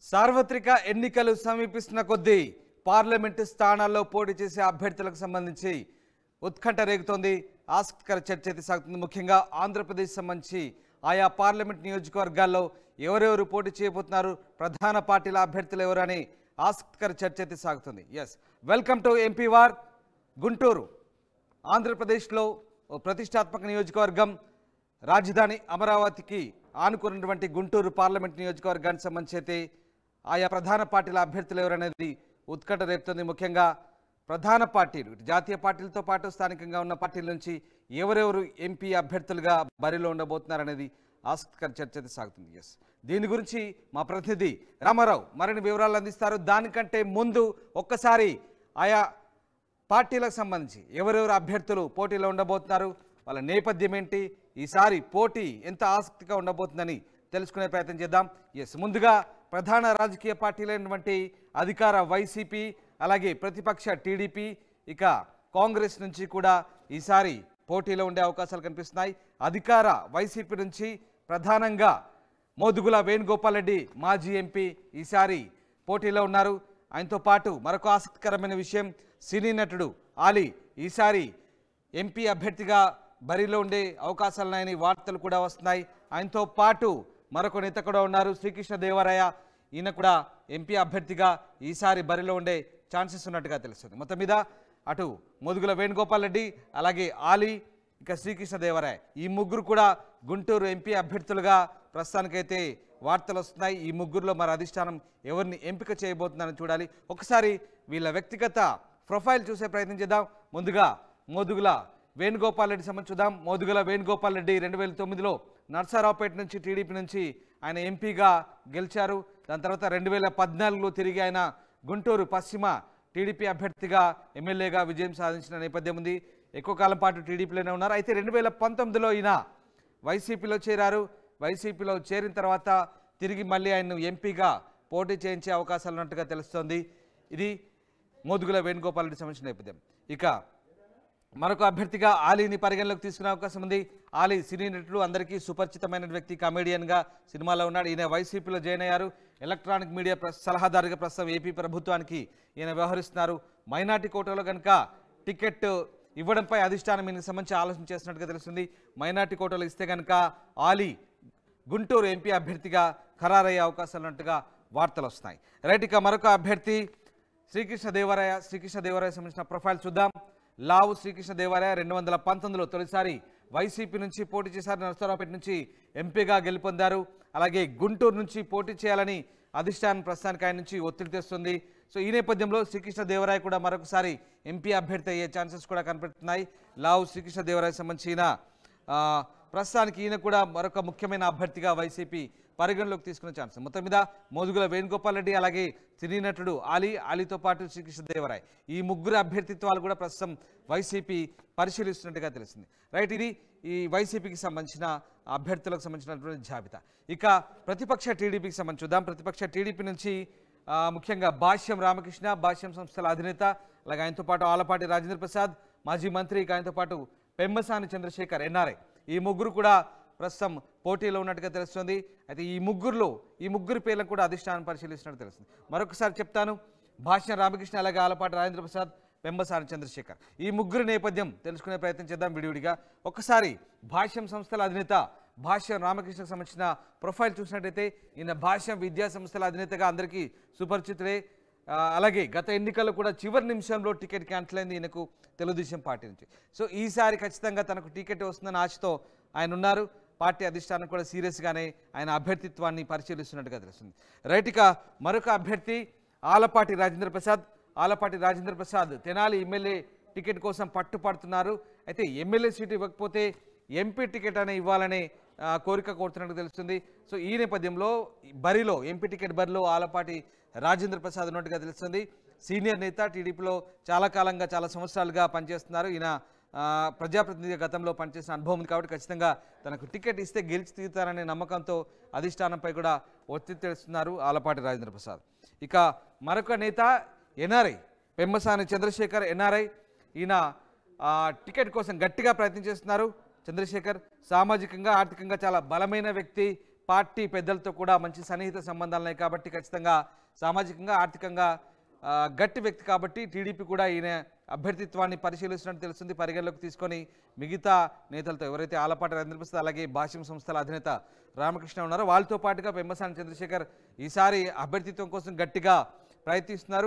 సార్వత్రిక ఎన్నికలు సమీపిస్తున్న కొద్దీ పార్లమెంటు స్థానాల్లో పోటీ చేసే అభ్యర్థులకు సంబంధించి ఉత్కంఠ రేగుతోంది ఆసక్తికర చర్చ అయితే సాగుతుంది ముఖ్యంగా ఆంధ్రప్రదేశ్ సంబంధించి ఆయా పార్లమెంట్ నియోజకవర్గాల్లో ఎవరెవరు పోటీ చేయబోతున్నారు ప్రధాన పార్టీల అభ్యర్థులు ఎవరు అని ఆసక్తికర చర్చ అయితే సాగుతుంది yes welcome to MP war Guntur ఆంధ్రప్రదేశ్లో ఓ ప్రతిష్టాత్మక నియోజకవర్గం రాజధాని అమరావతికి ఆనుకున్నటువంటి గుంటూరు పార్లమెంట్ నియోజకవర్గానికి సంబంధించి అయితే ఆయా ప్రధాన పార్టీల అభ్యర్థులు ఎవరనేది ఉత్కంఠ రేపుతుంది ముఖ్యంగా ప్రధాన పార్టీలు ఇటు జాతీయ పార్టీలతో పాటు స్థానికంగా ఉన్న పార్టీల నుంచి ఎవరెవరు ఎంపీ అభ్యర్థులుగా బరిలో ఉండబోతున్నారనేది ఆసక్తికర చర్చ అయితే సాగుతుంది ఎస్ దీని గురించి మా ప్రతినిధి రామారావు మరిన్ని వివరాలు అందిస్తారు దానికంటే ముందు ఒక్కసారి ఆయా పార్టీలకు సంబంధించి ఎవరెవరు అభ్యర్థులు పోటీలో ఉండబోతున్నారు వాళ్ళ నేపథ్యం ఏంటి ఈసారి పోటీ ఎంత ఆసక్తిగా ఉండబోతుందని తెలుసుకునే ప్రయత్నం చేద్దాం ఎస్ ముందుగా ప్రధాన రాజకీయ పార్టీలైనటువంటి అధికార వైసీపీ అలాగే ప్రతిపక్ష టీడీపీ ఇక కాంగ్రెస్ నుంచి కూడా ఈసారి పోటీలో ఉండే అవకాశాలు కనిపిస్తున్నాయి అధికార వైసీపీ నుంచి ప్రధానంగా మోదుగుల వేణుగోపాల్ రెడ్డి మాజీ ఎంపీ ఈసారి పోటీలో ఉన్నారు ఆయనతో పాటు మరొక ఆసక్తికరమైన విషయం సినీ నటుడు ఆలీ ఈసారి ఎంపీ అభ్యర్థిగా బరిలో ఉండే అవకాశాలున్నాయని వార్తలు కూడా వస్తున్నాయి ఆయనతో పాటు మరొక నేత కూడా ఉన్నారు శ్రీకృష్ణ దేవరాయ ఈయన కూడా ఎంపీ అభ్యర్థిగా ఈసారి బరిలో ఉండే ఛాన్సెస్ ఉన్నట్టుగా తెలుస్తుంది మొత్తం మీద అటు మోదుగుల వేణుగోపాల్ రెడ్డి అలాగే ఆలీ ఇక శ్రీకృష్ణ దేవరాయ ఈ ముగ్గురు కూడా గుంటూరు ఎంపీ అభ్యర్థులుగా ప్రస్తుతానికైతే వార్తలు వస్తున్నాయి ఈ ముగ్గురులో మరి అధిష్టానం ఎవరిని ఎంపిక చేయబోతుందని చూడాలి ఒకసారి వీళ్ళ వ్యక్తిగత ప్రొఫైల్ చూసే ప్రయత్నం చేద్దాం ముందుగా మోదుగుల వేణుగోపాల్ రెడ్డి సంబంధించి చూద్దాం మోదుగుల వేణుగోపాల్ రెడ్డి రెండు వేల తొమ్మిదిలో నర్సారావుపేట నుంచి టీడీపీ నుంచి ఆయన ఎంపీగా గెలిచారు దాని తర్వాత రెండు వేల పద్నాలుగులో తిరిగి ఆయన గుంటూరు పశ్చిమ టీడీపీ అభ్యర్థిగా ఎమ్మెల్యేగా విజయం సాధించిన నేపథ్యం ఉంది ఎక్కువ కాలం పాటు టీడీపీలోనే ఉన్నారు అయితే రెండు వేల పంతొమ్మిదిలో ఈయన వైసీపీలో చేరారు వైసీపీలో చేరిన తర్వాత తిరిగి మళ్ళీ ఆయన్ను ఎంపీగా పోటీ చేయించే అవకాశాలు ఉన్నట్టుగా తెలుస్తోంది ఇది మోదుగుల వేణుగోపాల్ రెడ్డి సంబంధించిన నేపథ్యం ఇక మరొక అభ్యర్థిగా ఆలీని పరిగణలోకి తీసుకునే అవకాశం ఉంది ఆలీ సినీ నటుడు అందరికీ సుపరిచితమైన వ్యక్తి కమేడియన్గా సినిమాలో ఉన్నాడు ఈయన వైసీపీలో జాయిన్ అయ్యారు ఎలక్ట్రానిక్ మీడియా ప్ర- సలహాదారుగా ప్రస్తుతం ఏపీ ప్రభుత్వానికి ఈయన వ్యవహరిస్తున్నారు మైనార్టీ కోటాలో కనుక టికెట్ ఇవ్వడంపై అధిష్టానం ఈయనకు సంబంధించి ఆలోచన చేస్తున్నట్టుగా తెలుస్తుంది మైనార్టీ కోటాలో ఇస్తే కనుక ఆలీ గుంటూరు ఎంపీ అభ్యర్థిగా ఖరారయ్యే అవకాశాలు ఉన్నట్టుగా వార్తలు వస్తున్నాయి రైట్ ఇక మరొక అభ్యర్థి శ్రీకృష్ణ దేవరాయ శ్రీకృష్ణ దేవరాయ సంబంధించిన ప్రొఫైల్ చూద్దాం లావు శ్రీకృష్ణ దేవరాయ రెండు వందల పంతొమ్మిదిలో తొలిసారి వైసీపీ నుంచి పోటీ చేశారు నరసరావుపేట నుంచి ఎంపీగా గెలుపొందారు అలాగే గుంటూరు నుంచి పోటీ చేయాలని అధిష్టానం ప్రస్తుతానికి ఆయన నుంచి ఒత్తిడి తెస్తుంది సో ఈ నేపథ్యంలో శ్రీకృష్ణ దేవరాయ కూడా మరొకసారి ఎంపీ అభ్యర్థి అయ్యే ఛాన్సెస్ కూడా కనిపెడుతున్నాయి లావు శ్రీకృష్ణ దేవరాయ సంబంధించిన ఆ, ప్రస్తుతానికి ఈయన కూడా మరొక ముఖ్యమైన అభ్యర్థిగా వైసీపీ పరిగణలోకి తీసుకునే ఛాన్స్ మొత్తం మీద మోదుగుల వేణుగోపాల్ రెడ్డి అలాగే సినీ నటుడు ఆలీ ఆలీతో పాటు శ్రీకృష్ణ దేవరాయ్ ఈ ముగ్గురు అభ్యర్థిత్వాలు కూడా ప్రస్తుతం వైసీపీ పరిశీలిస్తున్నట్టుగా తెలిసింది రైట్ ఇది ఈ వైసీపీకి సంబంధించిన అభ్యర్థులకు సంబంధించినటువంటి జాబితా ఇక ప్రతిపక్ష టీడీపీకి సంబంధించి చూద్దాం ప్రతిపక్ష టీడీపీ నుంచి ఆ, ముఖ్యంగా భాష్యం రామకృష్ణ భాష్యం సంస్థల అధినేత అలాగే ఆయనతో పాటు ఆలపాటి రాజేంద్ర ప్రసాద్ మాజీ మంత్రి ఇక ఆయనతో పాటు పెమ్మసాని చంద్రశేఖర్ ఎన్ఆర్ఐ ఈ ముగ్గురు కూడా ప్రస్తుతం పోటీలో ఉన్నట్టుగా తెలుస్తుంది అయితే ఈ ముగ్గురులో ఈ ముగ్గురు పేర్లను కూడా అధిష్టానం పరిశీలిస్తున్నట్టు తెలుస్తుంది మరొకసారి చెప్తాను భాష్యం రామకృష్ణ అలాగే ఆలపాటి రాజేంద్ర ప్రసాద్ పెంబసాని చంద్రశేఖర్ ఈ ముగ్గురు నేపథ్యం తెలుసుకునే ప్రయత్నం చేద్దాం విడివిడిగా ఒక్కసారి భాష్యం సంస్థల అధినేత భాష్యం రామకృష్ణకు సంబంధించిన ప్రొఫైల్ చూసినట్టయితే ఈయన భాష్యం విద్యా సంస్థల అధినేతగా అందరికీ సుపరిచితుడే ఆ, అలాగే గత ఎన్నికల్లో కూడా చివరి నిమిషంలో టికెట్ క్యాన్సిల్ అయింది ఈయనకు తెలుగుదేశం పార్టీ నుంచి సో ఈసారి ఖచ్చితంగా తనకు టికెట్ వస్తుందని ఆశతో ఆయన ఉన్నారు పార్టీ అధిష్టానం కూడా సీరియస్గానే ఆయన అభ్యర్థిత్వాన్ని పరిశీలిస్తున్నట్టుగా తెలుస్తుంది రైట్ ఇక మరొక అభ్యర్థి ఆలపాటి రాజేంద్ర ప్రసాద్ ఆలపాటి రాజేంద్ర ప్రసాద్ తెనాలి ఎమ్మెల్యే టికెట్ కోసం పట్టుపడుతున్నారు అయితే ఎమ్మెల్యే సీటు ఇవ్వకపోతే ఎంపీ టికెట్ అనే ఇవ్వాలనే ఆ, కోరిక కోరుతున్నట్టు తెలుస్తుంది సో ఈ నేపథ్యంలో బరిలో ఎంపీ టికెట్ బరిలో ఆలపాటి రాజేంద్ర ప్రసాద్ ఉన్నట్టుగా తెలుస్తుంది సీనియర్ నేత టీడీపీలో చాలా కాలంగా చాలా సంవత్సరాలుగా పనిచేస్తున్నారు ఈయన ఆ, ప్రజాప్రతినిధిగా గతంలో పనిచేసిన అనుభవం ఉంది కాబట్టి ఖచ్చితంగా తనకు టికెట్ ఇస్తే గెలిచి తీరుతారనే నమ్మకంతో అధిష్టానంపై కూడా ఒత్తిడి తెస్తున్నారు ఆలపాటి రాజేంద్ర ప్రసాద్ ఇక మరొక నేత ఎన్ఆర్ఐ పెమ్మసాని చంద్రశేఖర్ ఎన్ఆర్ఐ ఈయన ఆ, టికెట్ కోసం గట్టిగా ప్రయత్నం చేస్తున్నారు చంద్రశేఖర్ సామాజికంగా ఆర్థికంగా చాలా బలమైన వ్యక్తి పార్టీ పెద్దలతో కూడా మంచి సన్నిహిత సంబంధాలు ఉన్నాయి కాబట్టి ఖచ్చితంగా సామాజికంగా ఆర్థికంగా ఆ, గట్టి వ్యక్తి కాబట్టి టీడీపీ కూడా ఈయన అభ్యర్థిత్వాన్ని పరిశీలిస్తున్నట్టు తెలుస్తుంది పరిగణలోకి తీసుకొని మిగతా నేతలతో ఎవరైతే ఆలపాటి రవీంద్ర ప్రసాద్ అలాగే భాష్యం సంస్థల అధినేత రామకృష్ణ ఉన్నారో వాళ్ళతో పాటుగా పెమ్మసాని చంద్రశేఖర్ ఈసారి అభ్యర్థిత్వం కోసం గట్టిగా ప్రయత్నిస్తున్నారు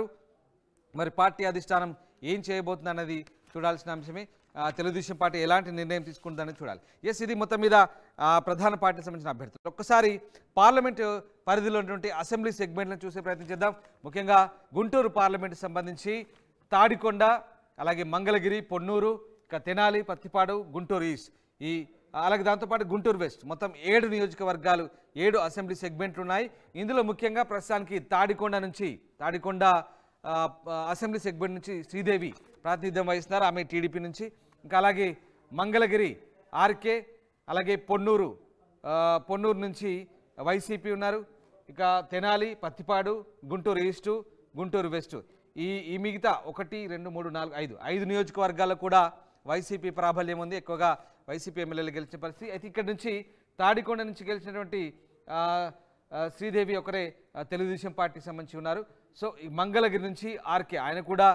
మరి పార్టీ అధిష్టానం ఏం చేయబోతుంది అన్నది చూడాల్సిన అంశమే ఆ, తెలుగుదేశం పార్టీ ఎలాంటి నిర్ణయం తీసుకుంటుందని చూడాలి ఎస్ ఇది మొత్తం మీద ఆ, ప్రధాన పార్టీకి సంబంధించిన అభ్యర్థులు ఒక్కసారి పార్లమెంటు పరిధిలో ఉన్నటువంటి అసెంబ్లీ సెగ్మెంట్లను చూసే ప్రయత్నం చేద్దాం ముఖ్యంగా గుంటూరు పార్లమెంటు సంబంధించి తాడికొండ అలాగే మంగళగిరి పొన్నూరు ఇక తెనాలి పత్తిపాడు గుంటూరు ఈస్ట్ ఈ అలాగే దాంతోపాటు గుంటూరు వెస్ట్ మొత్తం ఏడు నియోజకవర్గాలు ఏడు అసెంబ్లీ సెగ్మెంట్లు ఉన్నాయి ఇందులో ముఖ్యంగా ప్రస్తుతానికి తాడికొండ నుంచి తాడికొండ ఆ, ఆ, అసెంబ్లీ సెగ్మెంట్ నుంచి శ్రీదేవి ప్రాతినిధ్యం వహిస్తున్నారు ఆమె టీడీపీ నుంచి ఇంకా అలాగే మంగళగిరి ఆర్కే అలాగే పొన్నూరు ఆ, పొన్నూరు నుంచి వైసీపీ ఉన్నారు ఇక తెనాలి పత్తిపాడు గుంటూరు ఈస్టు గుంటూరు వెస్ట్ ఈ ఈ మిగతా ఒకటి రెండు మూడు నాలుగు ఐదు ఐదు నియోజకవర్గాల్లో కూడా వైసీపీ ప్రాబల్యం ఉంది ఎక్కువగా వైసీపీ ఎమ్మెల్యేలు గెలిచిన పరిస్థితి అయితే ఇక్కడ నుంచి తాడికొండ నుంచి గెలిచినటువంటి ఆ, ఆ, శ్రీదేవి ఒకరే ఆ, తెలుగుదేశం పార్టీకి సంబంధించి ఉన్నారు సో ఈ మంగళగిరి నుంచి ఆర్కే ఆయన కూడా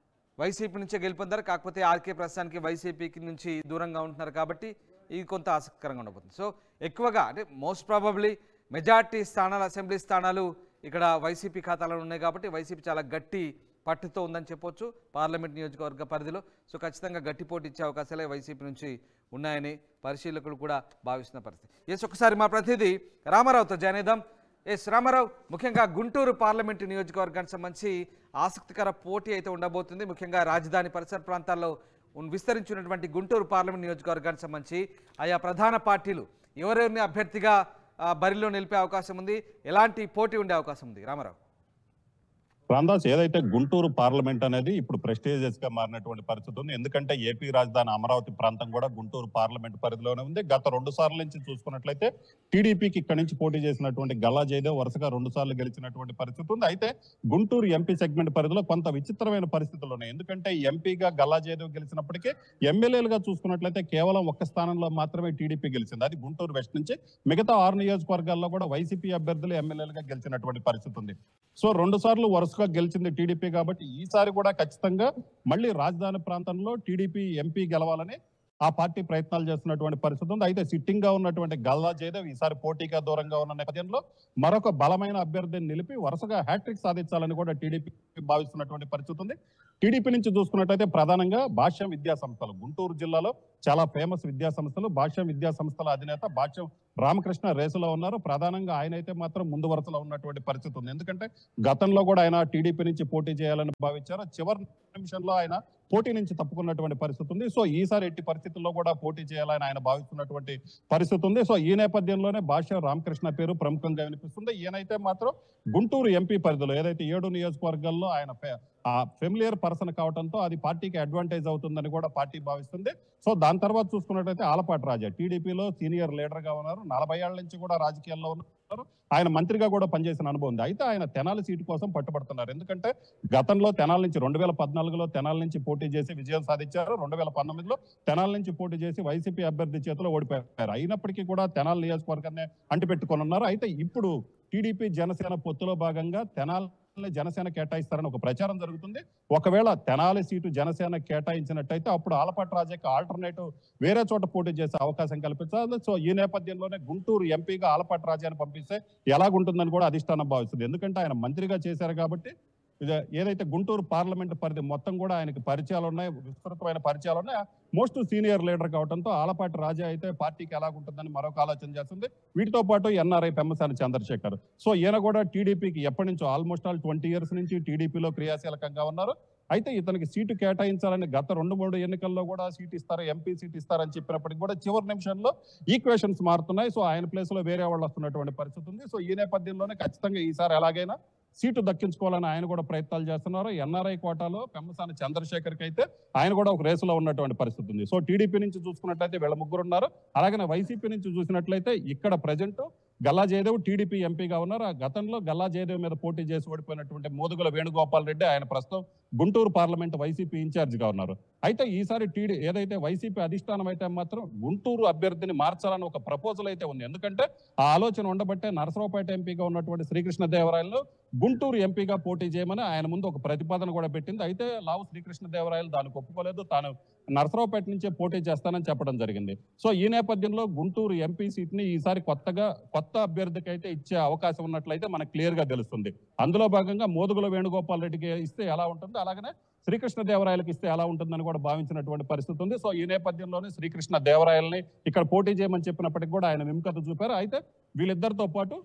వైసీపీ నుంచే గెలుపొందారు కాకపోతే ఆర్కే ప్రస్తుతానికి వైసీపీకి నుంచి దూరంగా ఉంటున్నారు కాబట్టి ఇది కొంత ఆసక్తికరంగా ఉండబోతుంది సో ఎక్కువగా అంటే మోస్ట్ ప్రాబబ్లీ మెజార్టీ స్థానాలు అసెంబ్లీ స్థానాలు ఇక్కడ వైసీపీ ఖాతాలో ఉన్నాయి కాబట్టి వైసీపీ చాలా గట్టి పట్టుతో ఉందని చెప్పొచ్చు పార్లమెంట్ నియోజకవర్గ పరిధిలో సో ఖచ్చితంగా గట్టి పోటీ ఇచ్చే అవకాశాలే వైసీపీ నుంచి ఉన్నాయని పరిశీలకులు కూడా భావిస్తున్న పరిస్థితి ఎస్ ఒకసారి మా ప్రతినిధి రామారావుతో జాయిన్ అయిద్దాం ఎస్ రామారావు ముఖ్యంగా గుంటూరు పార్లమెంటు నియోజకవర్గానికి సంబంధించి ఆసక్తికర పోటీ అయితే ఉండబోతుంది ముఖ్యంగా రాజధాని పరిసర ప్రాంతాల్లో ఉన్- విస్తరించినటువంటి గుంటూరు పార్లమెంట్ నియోజకవర్గానికి సంబంధించి ఆయా ప్రధాన పార్టీలు ఎవరెవరిని అభ్యర్థిగా ఆ, బరిలో నిలిపే అవకాశం ఉంది ఎలాంటి పోటీ ఉండే అవకాశం ఉంది రామారావు రామదాస్ ఏదైతే గుంటూరు పార్లమెంట్ అనేది ఇప్పుడు ప్రెస్టీజియస్ గా మారినటువంటి పరిస్థితి ఉంది ఎందుకంటే ఏపీ రాజధాని అమరావతి ప్రాంతం కూడా గుంటూరు పార్లమెంట్ పరిధిలోనే ఉంది గత రెండు సార్ల నుంచి చూసుకున్నట్లయితే టీడీపీకి ఇక్కడ నుంచి పోటీ చేసినటువంటి గల్లా జయదేవ్ వరుసగా రెండు సార్లు గెలిచినటువంటి పరిస్థితి ఉంది అయితే గుంటూరు ఎంపీ సెగ్మెంట్ పరిధిలో కొంత విచిత్రమైన పరిస్థితులు ఉన్నాయి ఎందుకంటే ఎంపీగా గల్లా జయదేవ్ గెలిచినప్పటికీ ఎమ్మెల్యేలుగా చూసుకున్నట్లయితే కేవలం ఒక్క స్థానంలో మాత్రమే టీడీపీ గెలిచింది అది గుంటూరు వెస్ట్ నుంచి మిగతా ఆరు నియోజకవర్గాల్లో కూడా వైసీపీ అభ్యర్థులు ఎమ్మెల్యేలుగా గెలిచినటువంటి పరిస్థితి ఉంది సో రెండు సార్లు వరుసగా గెలిచింది టీడీపీ కాబట్టి ఈసారి కూడా ఖచ్చితంగా మళ్ళీ రాజధాని ప్రాంతంలో టీడీపీ ఎంపీ గెలవాలని ఆ పార్టీ ప్రయత్నాలు చేస్తున్నటువంటి పరిస్థితి ఉంది అయితే సిట్టింగ్ గా ఉన్నటువంటి గల్లా జయదేవ్ ఈసారి పోటీగా దూరంగా ఉన్న నేపథ్యంలో మరొక బలమైన అభ్యర్థిని నిలిపి వరుసగా హ్యాట్రిక్ సాధించాలని కూడా టీడీపీ భావిస్తున్నటువంటి పరిస్థితి ఉంది టీడీపీ నుంచి చూసుకున్నట్టయితే ప్రధానంగా భాష్యం విద్యా సంస్థలు గుంటూరు జిల్లాలో చాలా ఫేమస్ విద్యా సంస్థలు భాష్యం విద్యా సంస్థల అధినేత భాష్యం రామకృష్ణ రేసులో ఉన్నారు ప్రధానంగా ఆయన అయితే మాత్రం ముందు వరుసలో ఉన్నటువంటి పరిస్థితి ఉంది ఎందుకంటే గతంలో కూడా ఆయన టీడీపీ నుంచి పోటీ చేయాలని భావించారు చివరి నిమిషంలో ఆయన పోటీ నుంచి తప్పుకున్నటువంటి పరిస్థితి ఉంది సో ఈసారి ఎట్టి పరిస్థితుల్లో కూడా పోటీ చేయాలని ఆయన భావిస్తున్నటువంటి పరిస్థితి ఉంది సో ఈ నేపథ్యంలోనే భాష్య రామకృష్ణ పేరు ప్రముఖంగా వినిపిస్తుంది ఈయనైతే మాత్రం గుంటూరు ఎంపీ పరిధిలో ఏదైతే ఏడు నియోజకవర్గాల్లో ఆయన ఫె- ఆ ఫెమిలియర్ పర్సన్ కావడంతో అది పార్టీకి అడ్వాంటేజ్ అవుతుందని కూడా పార్టీ భావిస్తుంది సో దాని తర్వాత చూసుకున్నట్టయితే ఆలపాటి రాజా టీడీపీలో సీనియర్ లీడర్ గా ఉన్నారు నలభై ఏళ్ల నుంచి కూడా రాజకీయాల్లో ఉన్నారు ఆయన మంత్రిగా కూడా పనిచేసిన అనుభవం ఉంది అయితే ఆయన తెనాలి సీటు కోసం పట్టుబడుతున్నారు ఎందుకంటే గతంలో తెనాల నుంచి రెండు వేల పద్నాలుగులో తెనాల నుంచి పోటీ చేసి విజయం సాధించారు రెండు వేల పంతొమ్మిదిలో తెనాల నుంచి పోటీ చేసి వైసీపీ అభ్యర్థి చేతిలో ఓడిపోయారు అయినప్పటికీ కూడా తెనాలి నియోజకవర్గాన్ని అంటిపెట్టుకొని ఉన్నారు అయితే ఇప్పుడు టీడీపీ జనసేన పొత్తులో భాగంగా తెనాలి జనసేన కేటాయిస్తారని ఒక ప్రచారం జరుగుతుంది ఒకవేళ తెనాలి సీటు జనసేన కేటాయించినట్టయితే అప్పుడు ఆలపాటి రాజాకి ఆల్టర్నేటివ్ వేరే చోట పోటీ చేసే అవకాశం కల్పించాలి సో ఈ నేపథ్యంలోనే గుంటూరు ఎంపీగా ఆలపాటి రాజాని పంపిస్తే ఎలాగుంటుందని కూడా అధిష్టానం భావిస్తుంది ఎందుకంటే ఆయన మంత్రిగా చేశారు కాబట్టి ఇది ఏదైతే గుంటూరు పార్లమెంట్ పరిధి మొత్తం కూడా ఆయనకి పరిచయాలు ఉన్నాయి విస్తృతమైన పరిచయాలు ఉన్నాయి మోస్ట్ సీనియర్ లీడర్ కావడంతో ఆలపాటి రాజా అయితే పార్టీకి ఎలాగుంటుందని మరొక ఆలోచన చేస్తుంది వీటితో పాటు ఎన్ఆర్ఐ పెమ్మసాని చంద్రశేఖర్ సో ఈయన కూడా టీడీపీకి ఎప్పటి నుంచో ఆల్మోస్ట్ ఆల్ ట్వంటీ ఇయర్స్ నుంచి టీడీపీలో క్రియాశీలకంగా ఉన్నారు అయితే ఇతనికి సీటు కేటాయించాలని గత రెండు మూడు ఎన్నికల్లో కూడా సీట్ ఇస్తారు ఎంపీ సీట్ ఇస్తారని చెప్పినప్పటికీ కూడా చివరి నిమిషంలో ఈక్వేషన్స్ మారుతున్నాయి సో ఆయన ప్లేస్ లో వేరే వాళ్ళు వస్తున్నటువంటి పరిస్థితి ఉంది సో ఈ నేపథ్యంలోనే ఖచ్చితంగా ఈసారి ఎలాగైనా సీటు దక్కించుకోవాలని ఆయన కూడా ప్రయత్నాలు చేస్తున్నారు ఎన్ఆర్ఐ కోటాలో పెమ్మసాని చంద్రశేఖర్కి అయితే ఆయన కూడా ఒక రేసులో ఉన్నటువంటి పరిస్థితి ఉంది సో టీడీపీ నుంచి చూసుకున్నట్లయితే వీళ్ళ ముగ్గురు ఉన్నారు అలాగే వైసీపీ నుంచి చూసినట్లయితే ఇక్కడ ప్రజెంట్ గల్లా జయదేవ్ టీడీపీ ఎంపీగా ఉన్నారు ఆ గతంలో గల్లా జయదేవ్ మీద పోటీ చేసి ఓడిపోయినటువంటి మోదుగుల వేణుగోపాల్ రెడ్డి ఆయన ప్రస్తుతం గుంటూరు పార్లమెంట్ వైసీపీ ఇన్ఛార్జ్ గా ఉన్నారు అయితే ఈసారి టీడీ ఏదైతే వైసీపీ అధిష్టానం అయితే మాత్రం గుంటూరు అభ్యర్థిని మార్చాలని ఒక ప్రపోజల్ అయితే ఉంది ఎందుకంటే ఆ ఆలోచన ఉండబట్టే నరసరావుపేట ఎంపీగా ఉన్నటువంటి శ్రీకృష్ణదేవరాయలు గుంటూరు ఎంపీగా పోటీ చేయమని ఆయన ముందు ఒక ప్రతిపాదన కూడా పెట్టింది అయితే లావు శ్రీకృష్ణదేవరాయలు దానికి ఒప్పుకోలేదు తాను నరసరావుపేట నుంచే పోటీ చేస్తానని చెప్పడం జరిగింది సో ఈ నేపథ్యంలో గుంటూరు ఎంపీ సీట్ ని ఈసారి కొత్తగా కొత్త అభ్యర్థికి అయితే ఇచ్చే అవకాశం ఉన్నట్లయితే మనకు క్లియర్ గా తెలుస్తుంది అందులో భాగంగా మోదుగుల వేణుగోపాల్ రెడ్డికి ఇస్తే ఎలా ఉంటుందో అలాగనే శ్రీకృష్ణ దేవరాయలకు ఇస్తే ఎలా ఉంటుందని కూడా భావించినటువంటి పరిస్థితి ఉంది సో ఈ నేపథ్యంలోనే శ్రీకృష్ణ దేవరాయల్ని ఇక్కడ పోటీ చేయమని చెప్పినప్పటికీ కూడా ఆయన విముఖత చూపారు అయితే వీళ్ళిద్దరితో పాటు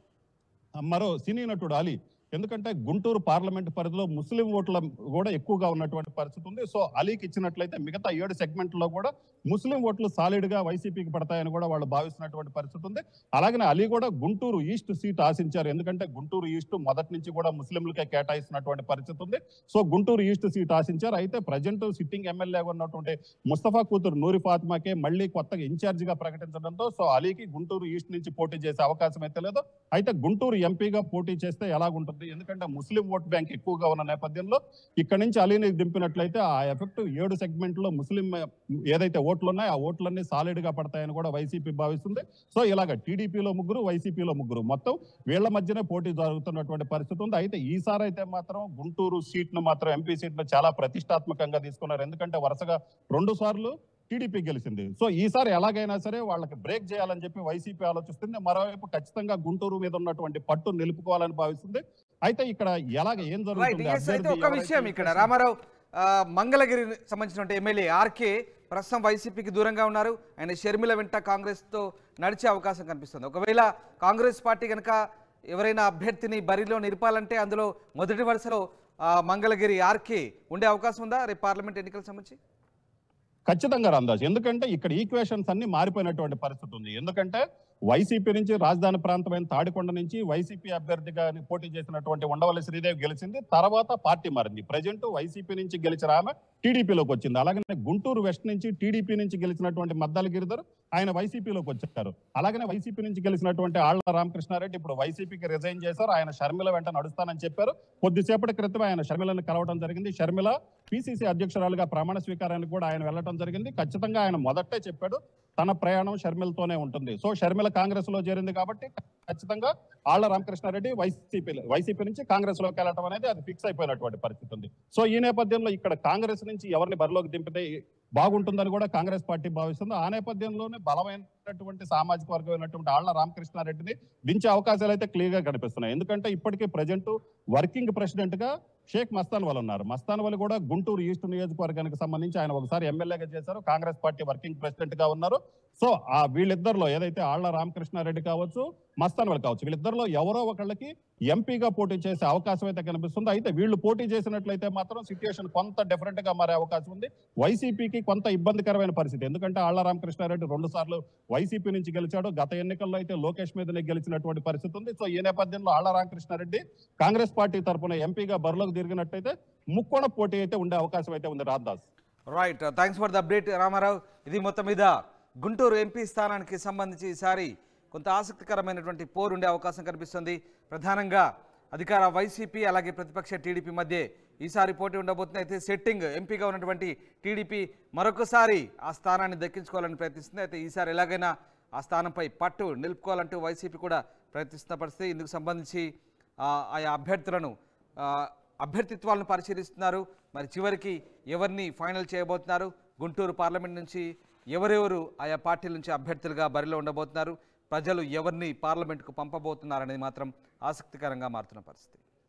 మరో సినీ నటుడు అలీ ఎందుకంటే గుంటూరు పార్లమెంట్ పరిధిలో ముస్లిం ఓట్ల కూడా ఎక్కువగా ఉన్నటువంటి పరిస్థితి ఉంది సో అలీకి ఇచ్చినట్లయితే మిగతా ఏడు సెగ్మెంట్ లో కూడా ముస్లిం ఓట్లు సాలిడ్ గా వైసీపీకి పడతాయని కూడా వాళ్ళు భావిస్తున్నటువంటి పరిస్థితి ఉంది అలాగనే అలీ కూడా గుంటూరు ఈస్ట్ సీట్ ఆశించారు ఎందుకంటే గుంటూరు ఈస్ట్ మొదటి నుంచి కూడా ముస్లింలకే కేటాయిస్తున్నటువంటి పరిస్థితి ఉంది సో గుంటూరు ఈస్ట్ సీట్ ఆశించారు అయితే ప్రజెంట్ సిట్టింగ్ ఎమ్మెల్యేగా ఉన్నటువంటి ముస్తఫా కూతురు నూరి ఫాతిమాకే మళ్ళీ కొత్తగా ఇన్ఛార్జ్ గా ప్రకటించడంతో సో అలీకి గుంటూరు ఈస్ట్ నుంచి పోటీ చేసే అవకాశం అయితే లేదు అయితే గుంటూరు ఎంపీగా పోటీ చేస్తే ఎలాగుంటుంది ఎందుకంటే ముస్లిం ఓట్ బ్యాంక్ ఎక్కువగా ఉన్న నేపథ్యంలో ఇక్కడ నుంచి అలీని దింపినట్లయితే ఆ ఎఫెక్ట్ ఏడు సెగ్మెంట్ లో ముస్లిం ఏదైతే ఓట్లు ఉన్నాయో ఆ ఓట్లన్నీ సాలిడ్ గా పడతాయని కూడా వైసీపీ భావిస్తుంది సో ఇలాగ టీడీపీలో ముగ్గురు వైసీపీలో ముగ్గురు మొత్తం వీళ్ళ మధ్యనే పోటీ జరుగుతున్నటువంటి పరిస్థితి ఉంది అయితే ఈసారి అయితే మాత్రం గుంటూరు సీట్ ను మాత్రం ఎంపీ సీట్ ను చాలా ప్రతిష్టాత్మకంగా తీసుకున్నారు ఎందుకంటే వరుసగా రెండు సార్లు టీడీపీ గెలిచింది సో ఈసారి ఎలాగైనా సరే వాళ్ళకి బ్రేక్ చేయాలని చెప్పి వైసీపీ ఆలోచిస్తుంది మరోవైపు ఖచ్చితంగా గుంటూరు మీద ఉన్నటువంటి పట్టు నిలుపుకోవాలని భావిస్తుంది అయితే ఇక్కడ ఎలాగ ఏం రైట్ జరుగుతుంది ఎస్ అయితే అభ్యర్థి ఒక ఎవరైతే విషయం ఇక్కడ చేసిన- రామారావు ఆ, మంగళగిరి సంబంధించిన ఎమ్మెల్యే ఆర్కే ప్రస్తుతం వైసీపీకి దూరంగా ఉన్నారు ఆయన షర్మిల వెంట కాంగ్రెస్తో నడిచే అవకాశం కనిపిస్తుంది ఒకవేళ కాంగ్రెస్ పార్టీ కనుక ఎవరైనా అభ్యర్థిని బరిలో నిలపాలంటే అందులో మొదటి వరుసలో ఆ, మంగళగిరి ఆర్కే ఉండే అవకాశం ఉందా రేపు పార్లమెంట్ ఎన్నికలకు సంబంధించి ఖచ్చితంగా రాందాస్ ఎందుకంటే ఇక్కడ ఈక్వేషన్స్ అన్ని మారిపోయినటువంటి పరిస్థితి ఉంది ఎందుకంటే వైసీపీ నుంచి రాజధాని ప్రాంతమైన తాడికొండ నుంచి వైసీపీ అభ్యర్థిగా పోటీ చేసినటువంటి ఉండవల్లి శ్రీదేవి గెలిచింది తర్వాత పార్టీ మారింది ప్రజెంట్ వైసీపీ నుంచి గెలిచిన ఆమె టీడీపీలోకి వచ్చింది అలాగనే గుంటూరు వెస్ట్ నుంచి టీడీపీ నుంచి గెలిచినటువంటి మద్దాల గిరిధర్ ఆయన వైసీపీలోకి వచ్చారు అలాగనే వైసీపీ నుంచి గెలిచినటువంటి ఆళ్ల రామకృష్ణారెడ్డి ఇప్పుడు వైసీపీకి రిజైన్ చేశారు ఆయన షర్మిల వెంట నడుస్తానని చెప్పారు కొద్దిసేపటి క్రితం ఆయన షర్మిలను కలవడం జరిగింది షర్మిల పిసిసి అధ్యక్షురాలుగా ప్రమాణ స్వీకారానికి కూడా ఆయన వెళ్ళడం జరిగింది ఖచ్చితంగా ఆయన మొదటే చెప్పాడు తన ప్రయాణం షర్మిలతోనే ఉంటుంది సో షర్మిల కాంగ్రెస్ లో చేరింది కాబట్టి ఖచ్చితంగా ఆళ్ల రామకృష్ణారెడ్డి వైసీపీ వైసీపీ నుంచి కాంగ్రెస్ లోకి వెళ్ళడం అనేది అది ఫిక్స్ అయిపోయినటువంటి పరిస్థితి ఉంది సో ఈ నేపథ్యంలో ఇక్కడ కాంగ్రెస్ నుంచి ఎవరిని బరిలోకి దింపితే బాగుంటుందని కూడా కాంగ్రెస్ పార్టీ భావిస్తుంది ఆ నేపథ్యంలోనే బలమైనటువంటి సామాజిక వర్గమైనటువంటి ఆళ్ల రామకృష్ణారెడ్డిని దించే అవకాశాలు అయితే క్లియర్ గా కనిపిస్తున్నాయి ఎందుకంటే ఇప్పటికే ప్రజెంట్ వర్కింగ్ ప్రెసిడెంట్ గా షేక్ మస్తాన్ వాళ్ళు ఉన్నారు మస్తాన్ వాళ్ళు కూడా గుంటూరు ఈస్ట్ నియోజకవర్గానికి సంబంధించి ఆయన ఒకసారి ఎమ్మెల్యేగా చేశారు కాంగ్రెస్ పార్టీ వర్కింగ్ ప్రెసిడెంట్ గా ఉన్నారు సో ఆ వీళ్ళిద్దరిలో ఏదైతే ఆళ్ల రామకృష్ణారెడ్డి కావచ్చు మస్తాన్ వాళ్ళు కావచ్చు వీళ్ళిద్దరిలో ఎవరో ఒకళ్ళకి ఎంపీగా పోటీ చేసే అవకాశం అయితే కనిపిస్తుంది అయితే వీళ్ళు పోటీ చేసినట్లయితే మాత్రం సిచ్యుయేషన్ కొంత డిఫరెంట్ గా మారే అవకాశం ఉంది వైసీపీకి కొంత ఇబ్బందికరమైన పరిస్థితి ఎందుకంటే ఆళ్ల రామకృష్ణారెడ్డి రెండు సార్లు వైసీపీ నుంచి గెలిచాడు గత ఎన్నికల్లో అయితే లోకేష్ మీదనే గెలిచినటువంటి పరిస్థితి ఉంది సో ఈ నేపథ్యంలో ఆళ్ల రామకృష్ణారెడ్డి కాంగ్రెస్ పార్టీ తరపున ఎంపీగా బరిలోకి తిరిగినట్టయితే ముక్కోణ పోటీ అయితే ఉండే అవకాశం అయితే ఉంది రాద్దాస్ right thanks for the update Ramarao ఇది మొత్తం మీద గుంటూరు ఎంపీ స్థానానికి సంబంధించి ఈసారి కొంత ఆసక్తికరమైనటువంటి పోరు ఉండే అవకాశం కనిపిస్తుంది ప్రధానంగా అధికార వైసీపీ అలాగే ప్రతిపక్ష టీడీపీ మధ్య ఈసారి పోటీ ఉండబోతుంది అయితే సెట్టింగ్ ఎంపీగా ఉన్నటువంటి టీడీపీ మరొకసారి ఆ స్థానాన్ని దక్కించుకోవాలని ప్రయత్నిస్తుంది అయితే ఈసారి ఎలాగైనా ఆ స్థానంపై పట్టు నిలుపుకోవాలంటూ వైసీపీ కూడా ప్రయత్నిస్తున్న పరిస్థితి ఇందుకు సంబంధించి ఆ, ఆయా అభ్యర్థులను ఆ, అభ్యర్థిత్వాలను పరిశీలిస్తున్నారు మరి చివరికి ఎవరిని ఫైనల్ చేయబోతున్నారు గుంటూరు పార్లమెంట్ నుంచి ఎవరెవరు ఆయా పార్టీల నుంచి అభ్యర్థులుగా బరిలో ఉండబోతున్నారు ప్రజలు ఎవరిని పార్లమెంట్కు పంపబోతున్నారనేది మాత్రం ఆసక్తికరంగా మారుతున్న పరిస్థితి